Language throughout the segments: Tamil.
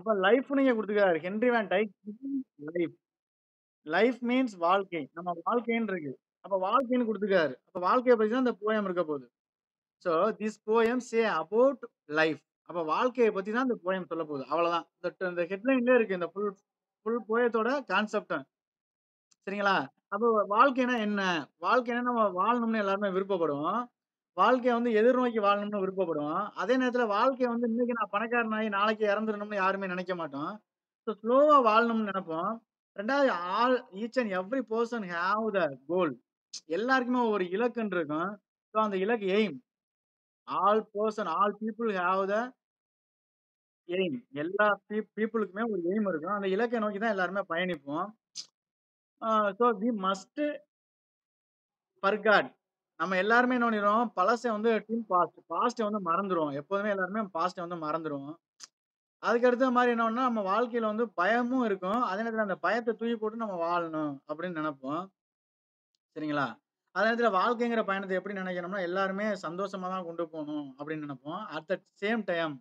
அப்ப லைஃப்னு இங்க குடுத்துருக்காரு. Henry Van Dyke life. Life means வாழ்க்கை. நம்ம வாழ்க்கைன்னு இருக்கு. அப்ப வாழ்க்கைன்னு குடுத்துருக்காரு. அப்ப வாழ்க்கைய பத்தி தான் இந்த போயம் இருக்க போகுது. So, this poem say about life. அப்ப வாழ்க்கைய பத்தி தான் இந்த போயம் சொல்லப் போகுது. அவ்வளவுதான். இந்த ட இந்த ஹெட்லைன்லயே இருக்கு. இந்த ஃபுல் ஃபுல் போயத்தோட கான்செப்டும். சரிங்களா? அப்ப வாழ்க்கைன்னா என்ன? வாழ்க்கைன்னா நம்ம வாழணும்னு எல்லாருமே விருப்பப்படுவோம். வாழ்க்கைய வந்து எதிர்நோக்கி வாழணும்னு விருப்பப்படுவோம். அதே நேரத்துல வாழ்க்கைய வந்து இன்னைக்கு நான் பணக்காரனாகி நாளைக்கு இறந்துரணும்னு யாருமே நெனைக்க மாட்டோம். ஸோ ஸ்லோவா வாழணும்னு நெனைப்போம். 2வது all each and every person have the goal. எல்லாருக்குமே ஒரு இலக்குன்னு இருக்கும். ஸோ அந்த இலக்கு aim. All person all people have the aim. எல்லா பீப் பீப்பிளுக்குமே ஒரு எய்ம் இருக்கும். அந்த இலக்க நோக்கி தான் எல்லாருமே பயணிப்போம். Ah so we must forgot. நம்ம எல்லாருமே என்ன பண்ணிருவோம், பழச வந்து டில் பாஸ்ட். பாஸ்ட்ட வந்து மறந்துருவோம். எப்போதுமே எல்லாருமே பாஸ்ட்ட வந்து மறந்துருவோம். அதுக்கு அடுத்த மாரி என்ன பண்ணோம்னா, நம்ம வாழ்க்கையில வந்து பயமும் இருக்கும். அதே நேரத்துல அந்த பயத்த தூக்கி போட்டு நம்ம வாழணும் அப்படின்னு நெனைப்போம். சரிங்களா? அதே நேரத்துல வாழ்க்கைங்கிற பயணத்த எப்படி நெனைக்கணும்னா, எல்லாருமே சந்தோஷமா தான் கொண்டு போணும் அப்படின்னு நெனைப்போம். அட் த சேம் டைம்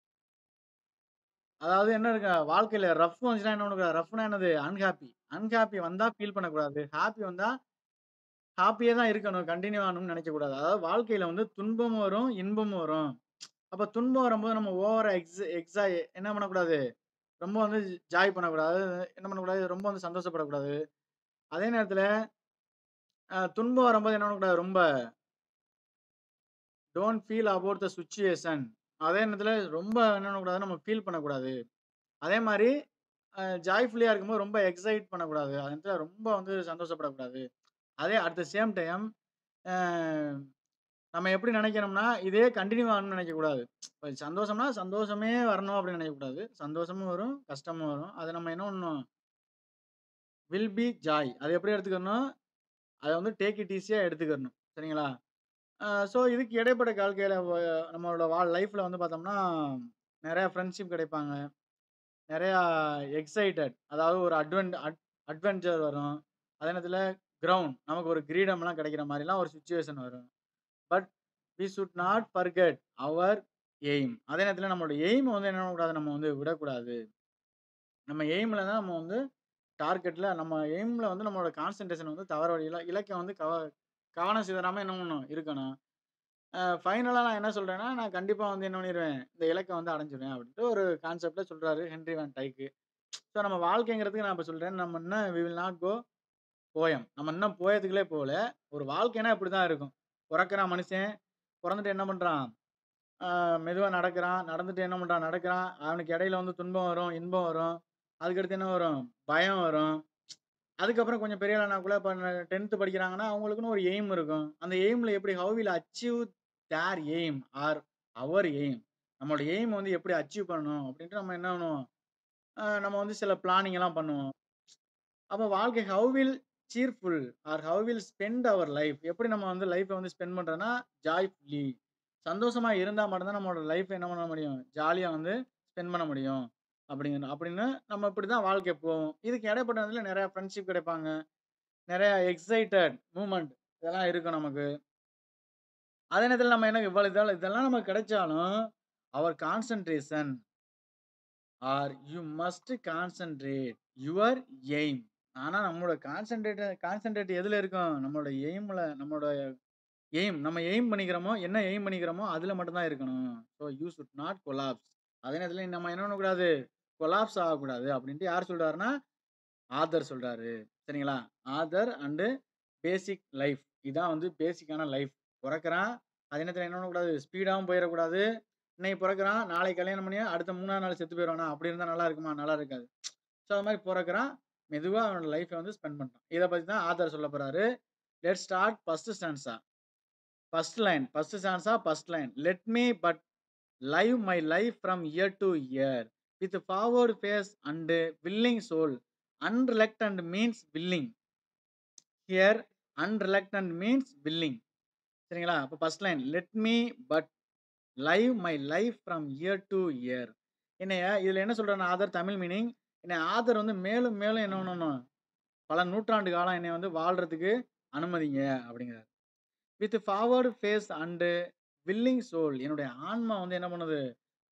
அதாவது என்ன இருக்கு, வாழ்க்கையில ரஃப் வந்துச்சுன்னா என்ன பண்ணக்கூடாது, ரஃப்னா என்னது? அன்ஹேப்பி. அன்ஹேப்பி வந்தா ஃபீல் பண்ணக்கூடாது. ஹேப்பி வந்தா ஹேப்பியா தான் இருக்கணும். கன்டின்யூ ஆகணும்னு நெனைக்கக்கூடாது. அதாவது வாழ்க்கையில வந்து துன்பமும் வரும், இன்பமும் வரும். அப்ப துன்பம் வரும்போது நம்ம ஓவரா எக்ஸ் எக்ஸாய் என்ன பண்ணக்கூடாது, ரொம்ப வந்து ஜாய் பண்ணக்கூடாது. என்ன பண்ணக்கூடாது, ரொம்ப வந்து சந்தோஷப்படக்கூடாது. அதே நேரத்துல அ துன்பம் வரும்போது என்ன பண்ணக்கூடாது, ரொம்ப don't feel about the situation. அதே நேரத்துல ரொம்ப என்ன பண்ணக்கூடாது, நம்ம ஃபீல் பண்ணக்கூடாது. அதே மாரி அ ஜாய்ஃபுல்லியா இருக்கும்போது ரொம்ப எக்ஸைட் பண்ணக்கூடாது. அதே நேரத்துல ரொம்ப வந்து சந்தோஷப்படக்கூடாது. அதே அட் த சேம் டைம் அ நம்ம எப்படி நெனைக்கணும்னா, இதே கன்டின்யூ ஆகணும்னு நெனைக்கக்கூடாது. இப்ப சந்தோஷம்னா, சந்தோஷமே வரணும் அப்படின்னு நெனைக்கக்கூடாது. சந்தோஷமும் வரும், கஷ்டமும் வரும். அத நம்ம என்ன பண்ணணும் வில் பி ஜாய். அத எப்படி எடுத்துக்கணும், அத வந்து டேக் இட் ஈஸியா எடுத்துக்கறணும். சரிங்களா? அ ஸோ இதுக்கு இடைப்பட்ட வாழ்க்கையில வ நம்மளோட வா லைஃப்ல வந்து பார்த்தோம்னா, நெறைய ஃப்ரெண்ட்ஷிப் கிடைப்பாங்க. நெறையா எக்ஸைட்டட் அதாவது ஒரு அட்வென் அட் அட்வென்ச்சர் வரும். அதே நேரத்துல கிரவுண்ட் நமக்கு ஒரு கிரீடம்லாம் கிடைக்கிற மாரிலாம் ஒரு சிச்சுவேஷன் வரும். But we should not forget our aim. அதே நேரத்துல நம்மளோட எய்ம் வந்து என்ன பண்ணக்கூடாது, நம்ம வந்து விடக்கூடாது. நம்ம எய்ம்ல தான் நம்ம வந்து டார்கெட்ல நம்ம எய்ம்ல வந்து நம்மளோட கான்சன்ட்ரேஷன் வந்து தவற வழியில இலக்க வந்து கவ கவனம் சிதறாம என்ன பண்ணணும், இருக்கணும். அ ஃபைனலா நான் என்ன சொல்றேன்னா, நான் கண்டிப்பா வந்து என்ன பண்ணிருவேன், இந்த இலக்க வந்து அடைஞ்சிருவேன் அப்படின்ட்டு ஒரு கான்செப்ட்ல சொல்றாரு ஹென்றி வேன் டைக். ஸோ நம்ம வாழ்க்கைங்கிறதுக்கு நான் இப்ப சொல்றேன். நம்ம இன்னும் we will not go poem. நம்ம இன்னும் போயத்துக்குள்ளே போகல. ஒரு வாழ்க்கைன்னா இப்படிதான் இருக்கும். பொறக்குறான் மனுஷன். பொறந்துட்டு என்ன பண்றான், அ மெதுவா நடக்குறான். நடந்துட்டு என்ன பண்றான், நடக்குறான். அவனுக்கு இடையில வந்து துன்பம் வரும், இன்பம் வரும். அதுக்கடுத்து என்ன வரும், பயம் வரும். அதுக்கப்புறம் கொஞ்சம் பெரிய ஆளானாக்குள்ள இப்ப 10த் படிக்கிறாங்கன்னா, அவங்களுக்குன்னு ஒரு எய்ம் இருக்கும். அந்த எய்ம்ல எப்படி how will achieve their aim or our aim. நம்மளோட எய்ம் வந்து எப்படி அச்சீவ் பண்ணணும் அப்படின்ட்டு நம்ம என்ன பண்ணுவோம், அ நம்ம வந்து சில பிளானிங் எல்லாம் பண்ணுவோம். அப்ப வாழ்க்கை how will cheerful or how will spend our life எப்படி நம்ம வந்து லைஃப்ப வந்து ஸ்பெண்ட் பண்றோம்னா, ஜாய்ஃபுல்லி சந்தோஷமா இருந்தா மட்டும் தான் நம்மளோட லைஃப்ப என்ன பண்ண முடியும், ஜாலியா வந்து ஸ்பெண்ட் பண்ண முடியும். அப்படிங்கணும் அப்படின்னு நம்ம இப்படிதான் வாழ்க்கை போகும். இதுக்கு இடைப்பட்ட நேரத்துல நெறைய ஃப்ரெண்ட்ஷிப் கிடைப்பாங்க. நெறைய எக்ஸைட்டட் மூவ்மெண்ட் இதெல்லாம் இருக்கும் நமக்கு. அதே நேரத்துல நம்ம என்ன இவ்வளவு இதெல்லாம் இதெல்லாம் நமக்கு கிடைச்சாலும், our concentration or you must concentrate your aim. ஆனா நம்மளோட கான்சன்ட்ரேட் கான்சன்ட்ரேட் எதுல இருக்கும்? நம்மளோட எய்ம்ல நம்மளோட எய்ம் நம்ம எய்ம் பண்ணிக்கிறோமோ, என்ன எய்ம் பண்ணிக்கிறோமோ அதுல மட்டும் தான் இருக்கணும். So you should not collapse. அதே நேரத்துல நம்ம என்ன பண்ணக்கூடாது, கொலாப்ஸ் ஆகக்கூடாது அப்படின்ட்டு யார் சொல்றாருன்னா, ஆத்தர் சொல்றாரு. சரிங்களா? Author and basic life. இதான் வந்து பேசிக்கான லைஃப். பொறக்குறான். அதே நேரத்துல என்ன பண்ணக்கூடாது, ஸ்பீடாவும் போயிறக்கூடாது. இன்னைக்கு பொறக்குறான், நாளைக்கு கல்யாணம் பண்ணி அடுத்த 3ஆவது நாள் செத்து போயிருவானா? அப்படி இருந்தா நல்லா இருக்குமா? நல்லா இருக்காது. ஸோ அது மாரி பொறக்குறான். மெதுவா அவனோட லைஃப்ப வந்து ஸ்பெண்ட் பண்றான். இத பத்தி தான் ஆத்தர் சொல்லப் போறாரு. Let's start first stanza. First line first stanza first line. Let me but live my life from year to year with forward face and willing soul. Unreluctant means willing. Here unreluctant means willing. சரிங்களா? அப்ப first line let me but live my life from year to year. என்னைய இதுல என்ன சொல்றாருன்னா ஆத்தர் தமிழ் மீனிங். என்னைய ஆத்தர் வந்து மேலும் மேலும் என்ன பண்ணணும், பல நூற்றாண்டு காலம் என்னைய வந்து வாழ்றதுக்கு அனுமதிங்க அப்படிங்கிறாரு. With forward face and willing soul. என்னுடைய ஆன்மா வந்து என்ன பண்ணுது,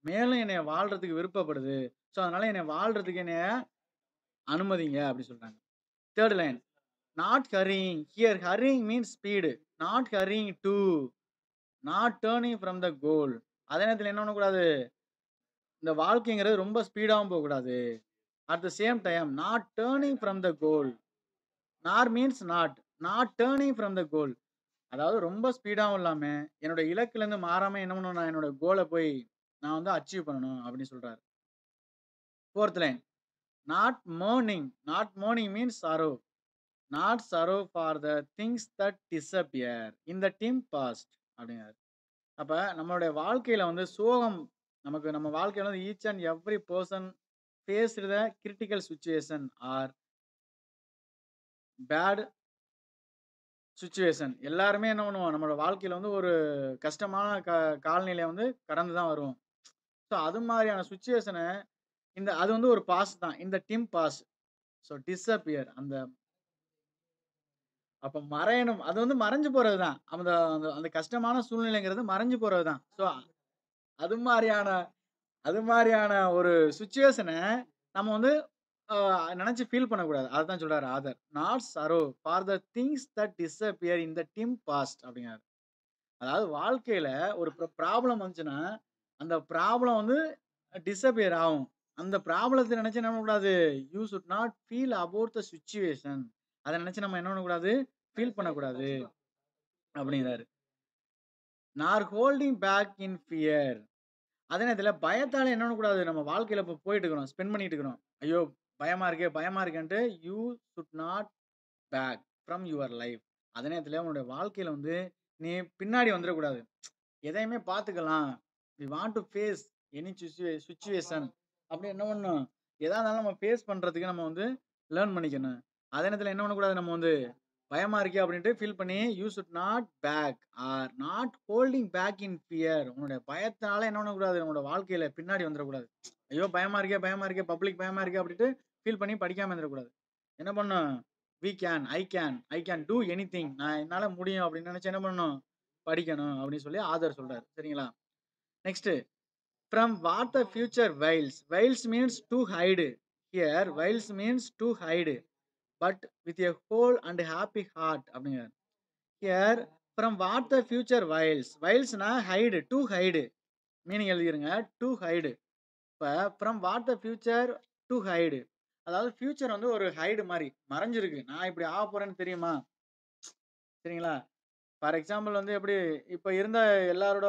மேலும் என்னைய வாழ்றதுக்கு விருப்பப்படுது. ஸோ, அதனால என்னைய வாழ்றதுக்கு என்னைய அனுமதிங்க அப்படி சொல்றாங்க. 3 line. Not hurrying. Here hurrying means speed. Not hurrying too. Not turning from the goal. அதே நேரத்தில என்ன பண்ணக்கூடாது? இந்த வாழ்க்கைங்கிறது ரொம்ப ஸ்பீடாவும் போகக்கூடாது. At the same time not turning from the goal. Nor means not. Not turning from the goal. அதாவது ரொம்ப ஸ்பீடாவும் இல்லாம, என்னோட இலக்குலேருந்து மாறாம என்ன பண்ணணும், நான் என்னோட கோல போய் நான் வந்து அச்சீவ் பண்ணணும் அப்படின்னு சொல்றாரு. 4த் line. Not mourning. Not mourning means sorrow. Not sorrow for the things that disappear in the dim past அப்படிங்கிறாரு. அப்ப நம்மளுடைய வாழ்க்கையில வந்து சோகம் நமக்கு நம்ம வாழ்க்கையில வந்து each and every person faced the critical situation or bad situation. எல்லாருமே என்ன பண்ணுவோம், நம்மளோட வாழ்க்கையில வந்து ஒரு கஷ்டமான க காலநிலைய வந்து கடந்து தான் வருவோம். ஸோ, அது மாரியான சிச்சுவேஷன இந்த அது வந்து ஒரு பாஸ்ட் தான். இந்த டிம் பாஸ்ட். ஸோ, டிஸப்பியர் அந்த அப்ப மறையணும். அது வந்து மறைஞ்சு போறது தான். அந்த அந்த அந்த கஷ்டமான சூழ்நிலைங்கிறது மறைஞ்சு போறது தான். ஸோ, அது மாரியான அது மாரியான ஒரு சிச்சுவேஷன நம்ம வந்து அ நெனச்சு ஃபீல் பண்ணக்கூடாது. அததான் சொல்றாரு author. Not sorrow for the things that disappear in the dim past அப்படிங்கிறாரு. அதாவது வாழ்க்கையில ஒரு ப்ர ப்ராப்ளம் வந்துச்சுன்னா, அந்த ப்ராப்ளம் வந்து டிஸப்பியர் ஆகும். அந்த ப்ராப்ளத்த நெனச்சு என்ன பண்ணக்கூடாது? You should not feel about the situation. அத நெனச்சு நம்ம என்ன பண்ணக்கூடாது? ஃபீல் பண்ணக்கூடாது. அப்படிங்கிறாரு. நார் ஹோல்டிங் பேக் இன் ஃபியர். அதே நேரத்தில பயத்தால என்ன பண்ணக்கூடாது? நம்ம வாழ்க்கையில இப்ப போயிட்டு இருக்கிறோம். ஸ்பெண்ட் பண்ணிட்டு இருக்கிறோம். ஐயோ! பயமா இருக்கே, பயமா இருக்கேன்ட்டு you should not back from your life. அதே நேரத்தில உன்னுடைய வாழ்க்கையில வந்து நீ பின்னாடி வந்துறக்கூடாது. எதையுமே பார்த்துக்கலாம். We want to face any சிச்சுவே சிச்சுவேஷன் அப்படி என்ன பண்ணணும்? எதா இருந்தாலும் நம்ம ஃபேஸ் பண்றதுக்கு நம்ம வந்து லேர்ன் பண்ணிக்கணும். அதே நேரத்தில என்ன பண்ணக்கூடாது? நம்ம வந்து பயமா இருக்கே அப்படின்ட்டு ஃபீல் பண்ணி you should not back or not holding back in fear. உன்னுடைய பயத்தினால என்ன பண்ணக்கூடாது? நம்மளோட வாழ்க்கையில பின்னாடி வந்துறக்கூடாது. ஐயோ! பயமா இருக்கே, பயமா இருக்கே, பப்ளிக் பயமா இருக்கே அப்படின்ட்டு ஃபீல் பண்ணி படிக்காம இருந்துறக்கூடாது. என்ன பண்ணணும்? We can, I can, I can do anything. நான் என்னால முடியும் அப்படின்னு நெனச்சு என்ன பண்ணணும்? படிக்கணும் அப்படின்னு சொல்லி ஆதர் சொல்றாரு. சரிங்களா? Next from what the future veils. Veils means to hide. Here veils means to hide. But with a whole and happy heart அப்படிங்கிறாரு. Here from what the future veils. வெயில்ஸ்னா ஹைடு, டூ ஹைடு. மீனிங் எழுதிருங்க. To hide. இப்ப from what the future to hide. அதாவது ஃபியூச்சர் வந்து ஒரு ஹைடு மாரி. மறைஞ்சிருக்கு. நான் இப்படி ஆகப்போறேன்னு தெரியுமா? சரிங்களா? ஃபார் எக்ஸாம்பிள் வந்து எப்படி இப்ப இருந்த எல்லாரோட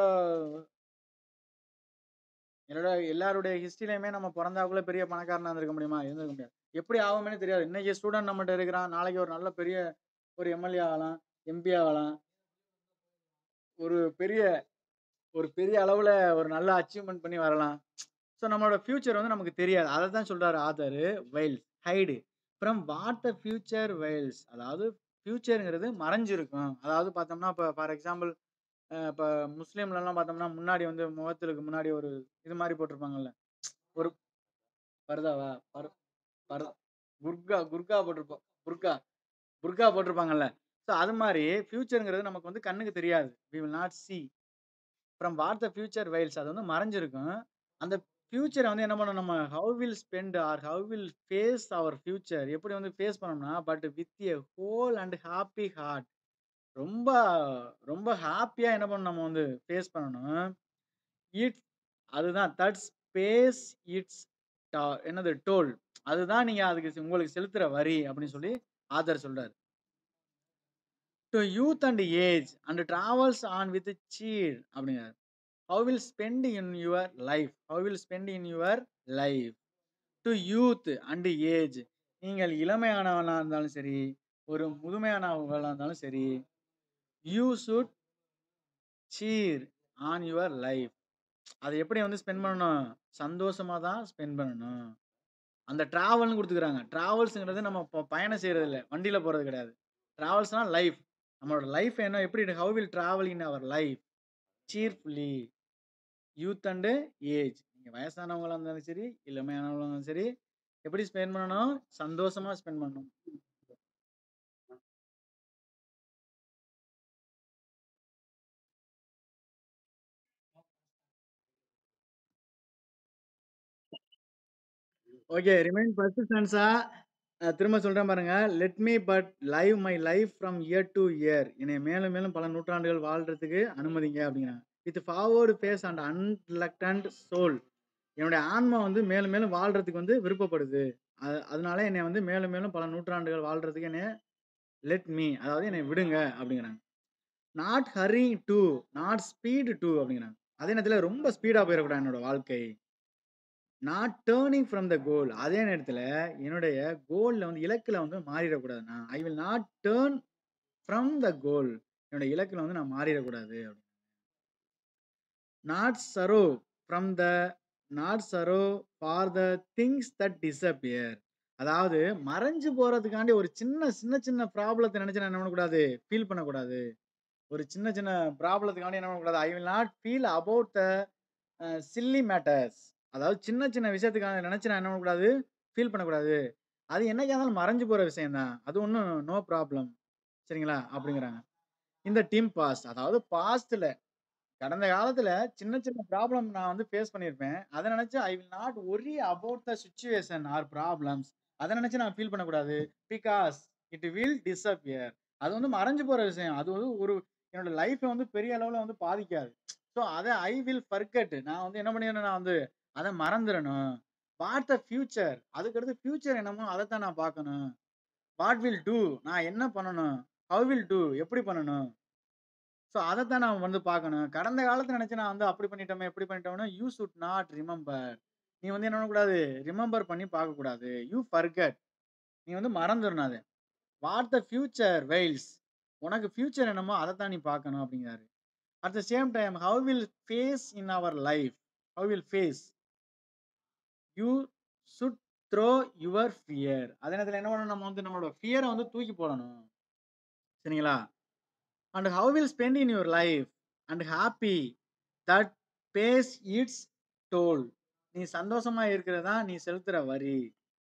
என்னோட எல்லாருடைய ஹிஸ்டரிலயுமே நம்ம பொறந்தாக்குள்ள பெரிய பணக்காரனா இருந்திருக்க முடியுமா? இருந்திருக்க முடியாது. எப்படி ஆவோமேன்னு தெரியாது. இன்னைக்கு ஸ்டூடண்ட் நம்மட்ட இருக்கிறான். நாளைக்கு ஒரு நல்ல பெரிய ஒரு எம்.எல்.ஏ ஆகலாம். எம்.பி ஆகலாம். ஒரு பெரிய ஒரு பெரிய அளவுல ஒரு நல்ல அச்சீவ்மென்ட் பண்ணி வரலாம். ஸோ, நம்மளோட ஃபியூச்சர் வந்து நமக்கு தெரியாது. அதத்தான் சொல்றாரு author. Veils, hide. From what the future veils. அதாவது ஃபியூச்சர்ங்கிறது மறைஞ்சிருக்கும். அதாவது பார்த்தோம்னா, இப்ப ஃபார் எக்ஸாம்பிள் அ இப்ப முஸ்லீம்லலாம் பார்த்தோம்னா, முன்னாடி வந்து முகத்திற்கு முன்னாடி ஒரு இது மாரி போட்டிருப்பாங்கல்ல. ஒரு பர்தாவா? பர் பர் குர்கா குர்கா போட்டிருப்போம். புர்கா புர்கா போட்டிருப்பாங்கல்ல. ஸோ, அது மாரி ஃபியூச்சர்ங்கிறது நமக்கு வந்து கண்ணுக்கு தெரியாது. We will not see. From what the future veils. அது வந்து மறைஞ்சிருக்கும். அந்த ஃபியூச்சர வந்து என்ன பண்ணணும் நம்ம how will spend or how will face our future. எப்படி வந்து ஃபேஸ் பண்ணணும்னா, but with a whole and happy heart. ரொம்ப ரொம்ப ஹேப்பியா என்ன பண்ணணும் நம்ம வந்து ஃபேஸ் பண்ணணும். இட்ஸ் அதுதான் தட்ஸ் பேஸ் இட்ஸ் டா என்னது டோல். அதுதான் நீங்க அதுக்கு உங்களுக்கு செலுத்துற வரி அப்படின்னு சொல்லி ஆத்தர் சொல்றாரு. To youth and age and travels on with cheer அப்படிங்கிறாரு. How will spend in your life. How will spend in your life. To youth and age. நீங்கள் இளமையானவனா இருந்தாலும் சரி, ஒரு முதுமையானவங்களா இருந்தாலும் சரி, you should cheer on your life. அத எப்படி வந்து ஸ்பெண்ட் பண்ணணும்? சந்தோஷமா தான் ஸ்பெண்ட் பண்ணணும். அந்த டிராவல்ன்னு குடுத்துருக்காங்க. டிராவல்ஸ்ங்கிறது நம்ம ப பயணம் செய்றது இல்ல. வண்டியில போறது கிடையாது. டிராவல்ஸ்னா லைஃப். நம்மளோட லைஃப் என்ன எப்படி how will travel in our life. Cheerfully. Youth and age. நீங்க வயசானவங்களா இருந்தாலும் சரி, இளமையானவங்களா இருந்தாலும் சரி, எப்படி ஸ்பெண்ட் பண்ணணும்? சந்தோஷமா ஸ்பெண்ட் பண்ணணும். ஓகே. ரிமைன் பெர்சிஸ்டன்ஸா அ திரும்ப சொல்றேன் பாருங்க. Let me but live my life from year to year. என்னைய மேலும் மேலும் பல நூற்றாண்டுகள் வாழ்றதுக்கு அனுமதிங்க அப்டிங்கிறாங்க. With forward face and unreluctant soul. என்னுடைய ஆன்மா வந்து மேலும் மேலும் வாழ்றதுக்கு வந்து விருப்பப்படுது. அ அதனால என்னைய வந்து மேலும் மேலும் பல நூற்றாண்டுகள் வாழ்றதுக்கு என்னைய லெட் மீ அதாவது என்னைய விடுங்க அப்டிங்கிறாங்க. Not hurry too, not speed too அப்டிங்கிறாங்க. அதே நேரத்தில ரொம்ப ஸ்பீடா போயிறக்கூடாது என்னோட வாழ்க்கை. Not turning from the goal. அதே நேரத்தில என்னுடைய கோல்ல வந்து இலக்குல வந்து மாறிறக்கூடாது நான். I will not turn from the goal. என்னோட இலக்குல வந்து நான் மாறிறக்கூடாது. Not sorrow from the not sorrow for the things that disappear. அதாவது மறைஞ்சு போறதுக்காண்டி ஒரு சின்ன சின்ன சின்ன ப்ராப்ளத்த நெனச்சு நான் என்ன பண்ணக்கூடாது, ஃபீல் பண்ணக்கூடாது. ஒரு சின்ன சின்ன ப்ராப்ளத்துக்காண்டி என்ன பண்ணக்கூடாது, I will not feel about the uh silly matters. அதாவது சின்ன சின்ன விஷயத்துக்காக நெனச்சு நான் என்ன பண்ணக்கூடாது, ஃபீல் பண்ணக்கூடாது. அது என்னைக்கா இருந்தாலும் மறைஞ்சு போற விஷயம் தான். அது ஒண்ணும் நோ ப்ராப்ளம். சரிங்களா? அப்டிங்கிறாங்க. இந்த டீம் பாஸ்ட் அதாவது பாஸ்ட்ல கடந்த காலத்துல சின்ன சின்ன ப்ராப்ளம் நான் வந்து ஃபேஸ் பண்ணியிருப்பேன். அத நெனச்சு I will not worry about the situation or problems. அத நெனச்சு நான் ஃபீல் பண்ணக்கூடாது. Because it will disappear. அது வந்து மறைஞ்சு போற விஷயம். அது வந்து ஒரு என்னோட லைஃப்ப வந்து பெரிய அளவுல வந்து பாதிக்காது. ஸோ அத ஐ வில் ஃபர்கெட். நான் வந்து என்ன பண்ணிறணும் நான் வந்து அத மறந்துறணும். வாட் த ஃபியூச்சர் அதுக்கு அடுத்து ஃபியூச்சர் என்னமோ அதத்தான் நான் பார்க்கணும். வாட் வில் டூ நான் என்ன பண்ணணும்? ஹவ் வில் டூ எப்படி பண்ணணும்? ஸோ அதத்தான் நான் வந்து பார்க்கணும். கடந்த காலத்த நெனச்சு நான் வந்து அப்டி பண்ணிட்டோமே, இப்டி பண்ணிட்டோம்னு யூ ஷுட் நாட் ரிமெம்பர். நீ வந்து என்ன பண்ணக்கூடாது, ரிமெம்பர் பண்ணி பார்க்கக்கூடாது. You forget. நீ வந்து மறந்துறணும் அத. What the future veils. உனக்கு ஃபியூச்சர் என்னமோ அதத்தான் நீ பார்க்கணும் அப்டிங்கிறாரு. At the same time how will face in our life. How will face. You should throw your fear. அதே நேரத்தில என்ன பண்ணணும் நம்ம வந்து நம்மளோட ஃபியர வந்து தூக்கி போடணும். சரிங்களா? And how will spend in your life and happy that pays its toll. நீ சந்தோஷமா இருக்கிறது தான் நீ செலுத்துற வரி.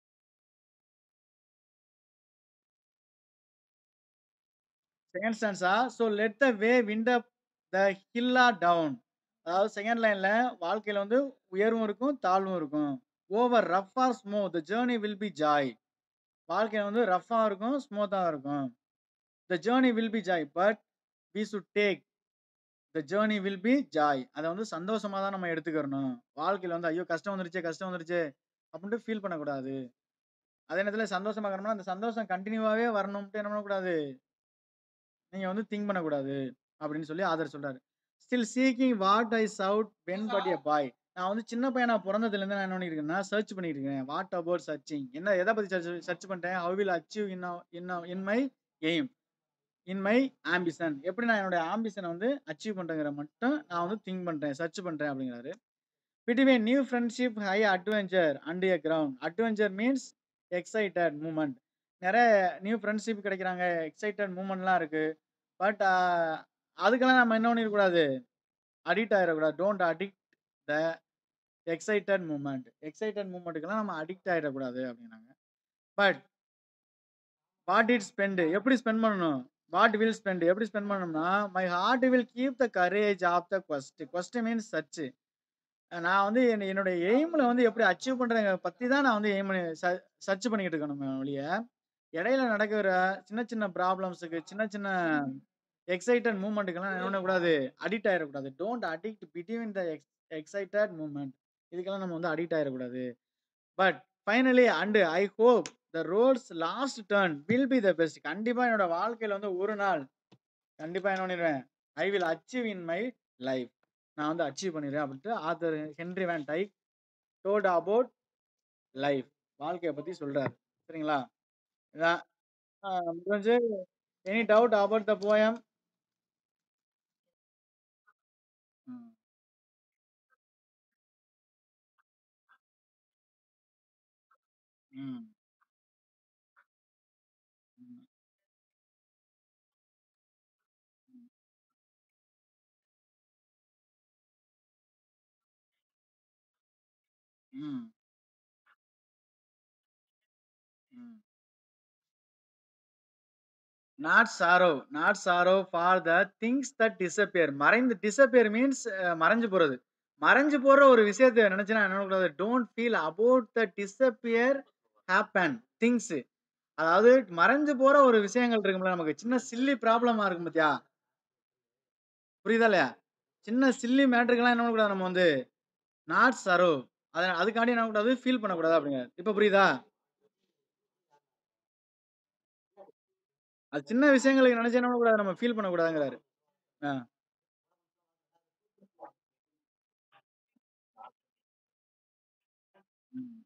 Second stanza so let the way wind up the hill or down. அதாவது செகண்ட் லைன்ல வாழ்க்கையில வந்து உயர்வும் இருக்கும், தாழ்வும் இருக்கும். Over rough or smooth the journey will be joy. வாழ்க்கை வந்து ரஃப்பா இருக்கும், ஸ்மூத்தா இருக்கும். The journey will be joy. But we should take the journey will be joy. அத வந்து சந்தோஷமா தான் நம்ம எடுத்துக்கிறணும். வாழ்க்கையில வந்து ஐயோ! கஷ்டம் வந்துருச்சே, கஷ்டம் வந்துருச்சே அப்டின்ட்டு ஃபீல் பண்ணக்கூடாது. அதே நேரத்தில சந்தோஷமா இருக்கணும்னா, அந்த சந்தோஷம் கன்டினியூவாவே வரணும்ட்டு என்ன பண்ணக்கூடாது நீங்க வந்து திங்க் பண்ணக்கூடாது. அப்டின்னு சொல்லி ஆதர் சொல்றாரு. Still seeking what I sought when but a boy. நான் வந்து சின்ன பையனா பொறந்ததுலருந்து நான் என்ன பண்ணியிருக்கேன்னா, சர்ச் பண்ணிட்டு இருக்கேன். What about searching. என்ன எத பத்தி சர்ச் சர்ச் பண்றேன். How will achieve in our in our in my aim. In my ambition. எப்படி நான் என்னோட ஆம்பிஷன வந்து அச்சீவ் பண்றேங்கிற மட்டும் நான் வந்து திங்க் பண்றேன். சர்ச் பண்றேன் அப்டிங்கிறாரு. Between new friendship high adventure and a ground. Adventure means excited movement. நெறைய நியூ ஃப்ரெண்ட்ஷிப் கிடைக்கிறாங்க. எக்ஸைட்டட் மூவ்மெண்ட்லாம் இருக்கு. பட் அ அதுக்கெல்லாம் நம்ம என்ன பண்ணிறக்கூடாது, அடிக்ட் ஆயிறக்கூடாது. Don't addict the excited movement. Excited மூவ்மெண்ட்க்குலாம் நம்ம அடிக்ட் ஆயிறக்கூடாது அப்டிங்கிறாங்க. பட் வாட் இட் ஸ்பெண்ட் எப்படி ஸ்பெண்ட் பண்ணணும்? வாட் வில் ஸ்பெண்ட் எப்படி ஸ்பெண்ட் பண்ணணும்னா, my heart will keep the courage of the quest. Quest means search. நான் வந்து என் என்னுடைய எய்ம்ல வந்து எப்படி அச்சீவ் பண்றேங்க பத்தி தான் நான் வந்து எய்ம் பண்ணி ச சர்ச் பண்ணிக்கிட்டு இருக்கணுமே ஒழிய, இடையில நடக்கிற சின்ன சின்ன ப்ராப்ளம்ஸ்க்கு சின்ன சின்ன எக்ஸைட்டட் மூவ்மெண்ட்க்குலாம் என்ன பண்ணக்கூடாது, அடிக்ட் ஆயிறக்கூடாது. Don't addict between the ex excited movement. இதுக்கெல்லாம் நம்ம வந்து அடிக்ட் ஆயிறக்கூடாது. But finally and I hope the road's last turn will be the best. கண்டிப்பா என்னோட வாழ்க்கையில வந்து ஒரு நாள் கண்டிப்பா என்ன பண்ணிருவேன், I will achieve in my life. நான் வந்து அச்சீவ் பண்ணிருவேன் அப்டின்ட்டு author Henry Van Dyke told about life. வாழ்க்கைய பத்தி சொல்றாரு. சரிங்களா? இதான் அ முடிஞ்சு any doubt about the poem? ம். ம். ம். ம். ம். ம். Not sorrow not sorrow for the things that disappear. மறைந்து டிஸப்பியர் மீன்ஸ் அ மறைஞ்சு போறது. மறைஞ்சு போற ஒரு விஷயத்த நினைச்சுனா என்ன பண்ணக்கூடாது, don't feel about the disappear happen things. அதாவது மறைஞ்சு போற ஒரு விஷயங்கள் இருக்கும்ல, நமக்கு சின்ன சில்லி ப்ராப்ளமா இருக்கும் பாத்தியா? புரியுதா இல்லையா? சின்ன சில்லி மேட்டருக்கெல்லாம் என்ன பண்ணக்கூடாது நம்ம வந்து, நாட் சரோ. அத அதுக்காண்டி என்ன பண்ணக்கூடாது, ஃபீல் பண்ணக்கூடாது அப்படிங்கிறாரு. இப்ப புரியுதா? அது சின்ன விஷயங்களுக்கு நினைச்சு என்ன பண்ணக்கூடாது, நம்ம ஃபீல் பண்ணக்கூடாதுங்கிறாரு. ஆ. ம்.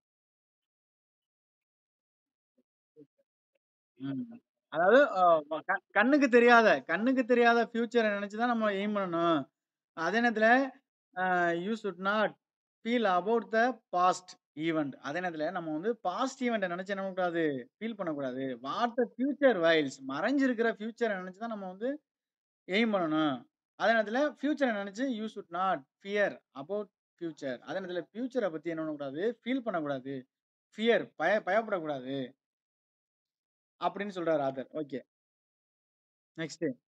ம். அதாவது அ க கண்ணுக்கு தெரியாத கண்ணுக்கு தெரியாத ஃபியூச்சர நெனச்சு தான் நம்ம எய்ம் பண்ணணும். அதே நேரத்துல அ you should not feel about the past event. அதே நேரத்துல நம்ம வந்து பாஸ்ட் ஈவன்ட்ட நெனச்சு என்ன பண்ணக்கூடாது, ஃபீல் பண்ணக்கூடாது. வாட் த ஃபியூச்சர் வைல்ஸ் மறைஞ்சிருக்கிற ஃபியூச்சர நெனச்சு தான் நம்ம வந்து எய்ம் பண்ணணும். அதே நேரத்துல ஃபியூச்சர நெனச்சு you should not fear about future. அதே நேரத்துல ஃபியூச்சர பத்தி என்ன பண்ணக்கூடாது, ஃபீல் பண்ணக்கூடாது. ஃபியர் பய பயப்படக்கூடாது. அப்படின்னு சொல்றாரு ஆத்தர். ஓகே. நெக்ஸ்ட்டு.